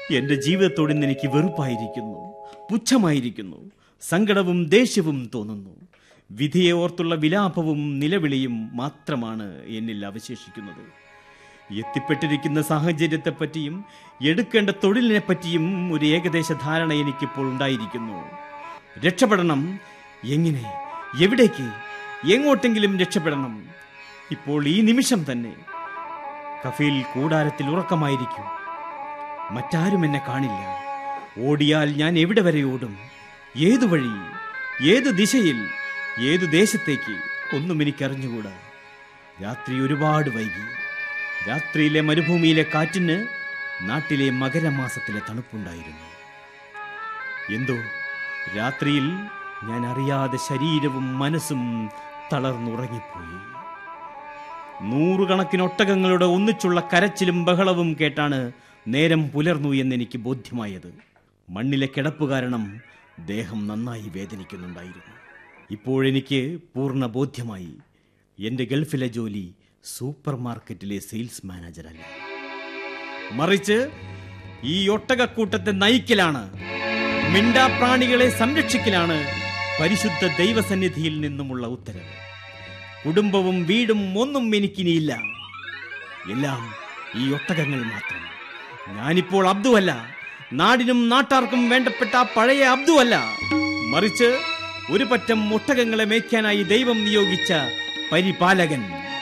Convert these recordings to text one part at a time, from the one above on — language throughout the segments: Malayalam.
എന്റെ ജീവിതത്തോട് ഇന്ന് എനിക്ക് വെറുപ്പായിരിക്കുന്നു പുച്ഛമായിരിക്കുന്നു സങ്കടവും ദേഷ്യവും തോന്നുന്നു വിധിയെ ഓർത്തുള്ള വിലാപവും നിലവിളിയും മാത്രമാണ് എന്നിൽ അവശേഷിക്കുന്നത് എത്തിപ്പെട്ടിരിക്കുന്ന സാഹചര്യത്തെപ്പറ്റിയും എടുക്കേണ്ട തൊഴിലിനെ പറ്റിയും ഒരു ഏകദേശ ധാരണ എനിക്കിപ്പോൾ ഉണ്ടായിരിക്കുന്നു രക്ഷപ്പെടണം എങ്ങനെ എവിടേക്ക് എങ്ങോട്ടെങ്കിലും രക്ഷപ്പെടണം ഇപ്പോൾ ഈ നിമിഷം തന്നെ കഫീൽ കൂടാരത്തിൽ ഉറക്കമായിരിക്കും മറ്റാരും എന്നെ കാണില്ല ഓടിയാൽ ഞാൻ എവിടെ വരെ ഓടും ഏതു വഴി ഏത് ദിശയിൽ ഏതു ദേശത്തേക്ക് ഒന്നും എനിക്കറിഞ്ഞുകൂടാ രാത്രി ഒരുപാട് വൈകി രാത്രിയിലെ മരുഭൂമിയിലെ കാറ്റിന് നാട്ടിലെ മകരമാസത്തിലെ തണുപ്പുണ്ടായിരുന്നു എന്തോ രാത്രിയിൽ ഞാൻ അറിയാതെ ശരീരവും മനസ്സും തളർന്നുറങ്ങിപ്പോയി നൂറുകണക്കിന് ഒട്ടകങ്ങളുടെ ഒന്നിച്ചുള്ള കരച്ചിലും ബഹളവും കേട്ടാണ് നേരം പുലർന്നു എന്നെനിക്ക് ബോധ്യമായത് മണ്ണിലെ കിടപ്പ് കാരണം ദേഹം നന്നായി വേദനിക്കുന്നുണ്ടായിരുന്നു ഇപ്പോഴെനിക്ക് പൂർണ്ണ ബോധ്യമായി എൻ്റെ ഗൾഫിലെ ജോലി സൂപ്പർ മാർക്കറ്റിലെ സെയിൽസ് മാനേജറല്ല മറിച്ച് ഈ ഒട്ടകക്കൂട്ടത്തെ നയിക്കലാണ് മിണ്ടാപ്രാണികളെ സംരക്ഷിക്കലാണ് പരിശുദ്ധ ദൈവസന്നിധിയിൽ നിന്നുമുള്ള ഉത്തരവ് കുടുംബവും വീടും ഒന്നും എനിക്കിനിയില്ല എല്ലാം ഈ ഒട്ടകങ്ങൾ മാത്രം ഞാനിപ്പോൾ അബ്ദുവല്ല നാടിനും നാട്ടാർക്കും വേണ്ടപ്പെട്ട ആ പഴയ അബ്ദുവല്ല മറിച്ച് ഒരു പറ്റം ഒട്ടകങ്ങളെ മേയ്ക്കാനായി ദൈവം നിയോഗിച്ച പരിപാലകൻ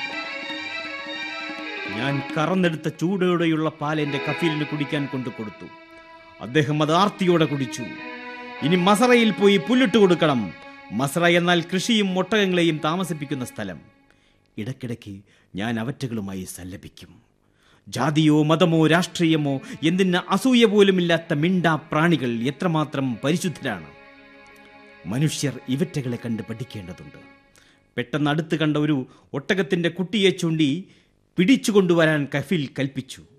ഞാൻ കറന്നെടുത്ത ചൂടോടെയുള്ള പാൽ എന്റെ കഫീലിന് കുടിക്കാൻ കൊണ്ടു കൊടുത്തു അദ്ദേഹം അത് ആർത്തിയോടെ കുടിച്ചു ഇനി മസറയിൽ പോയി പുല്ലിട്ട് കൊടുക്കണം മസറ എന്നാൽ കൃഷിയും ഒട്ടകങ്ങളെയും താമസിപ്പിക്കുന്ന സ്ഥലം ഇടയ്ക്കിടയ്ക്ക് ഞാൻ അവറ്റകളുമായി സല്ലപിക്കും ജാതിയോ മതമോ രാഷ്ട്രീയമോ എന്തിന് അസൂയ പോലുമില്ലാത്ത മിണ്ടാ പ്രാണികൾ എത്രമാത്രം പരിശുദ്ധരാണ് മനുഷ്യർ ഇവറ്റകളെ കണ്ട് പഠിക്കേണ്ടതുണ്ട് പെട്ടെന്ന് അടുത്ത് കണ്ട ഒരു ഒട്ടകത്തിന്റെ കുട്ടിയെ ചൂണ്ടി പിടിച്ചു കൊണ്ടുവരാൻ കഫീൽ കൽപ്പിച്ചു